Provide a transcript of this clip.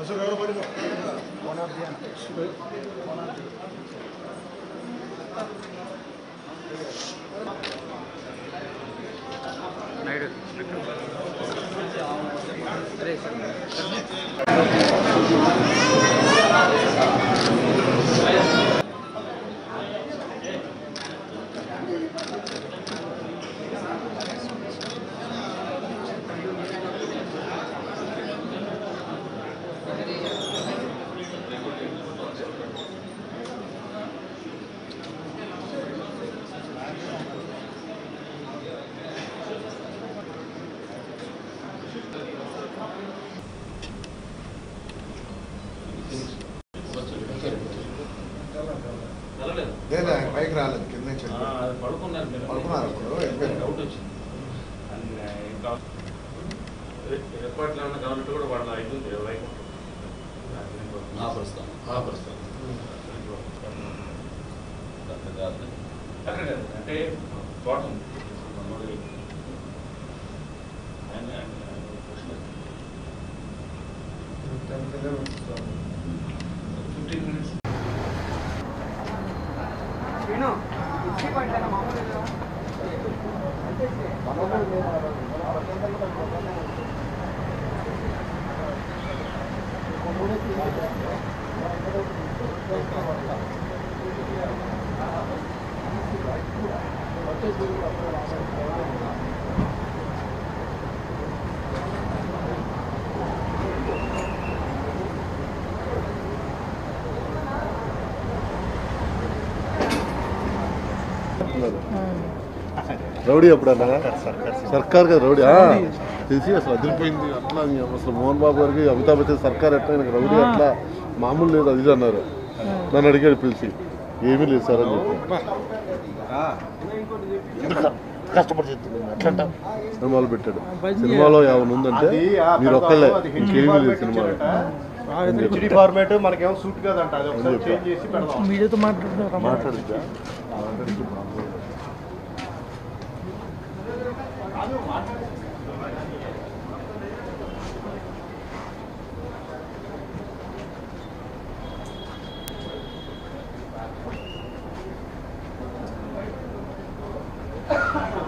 లేదు ఆయన పైకి రాలేదు కింద నుంచి ఆ, వెళ్ళిపోయాడు. అది పడుకున్నారు మీరు. పడుకున్నారు అప్పుడు, వెళ్ళిపోయారు. డౌట్ వచ్చింది అండ్ ఇంకా రే- రేపట్లో ఏమన్నా కావాలంటే కూడా వాళ్ళ ఐదు ఇరవై ఆ ప్రస్తుతం ఆ ప్రస్తుతం అక్కడ కాదు అంటే తోట ఉంది మామూలుగా. ఆయన- ఆయన ఫిఫ్టీన్ మినిట్స్ రౌడీ ఎప్పుడన్నా సర్కార్ కదా రౌడీ ఆ, తెలిసి అసలు అదిరిపోయింది అట్లా ఇంక అసలు మోహన్ బాబు గారికి అమితాబ్ బచ్చన్ సర్కార్ ఎట్లా ఈయనకి రౌడీ అట్లా మామూలు లేదు అది ఇది అన్నారు నన్ను అడిగాడు పిలిచి ఏమీ లేదు సార్ అని చెప్పి కష్టపడి చెప్తున్నాను అట్లా సినిమాలు పెట్టాడు సినిమాలో ఏమైనా ఉందంటే మీరు ఒక్కళ్ళే ఇంకేమీ లేదు సినిమాలో హెచ్డి ఫార్మేట్ మనకేమో సూట్ కాదంట అది ఒకసారి చెప్పా. చేంజ్ చేసి పెడదాం మీడియాతో మాట్లాడుతున్నారు మాట్లాడిద్దా ఆ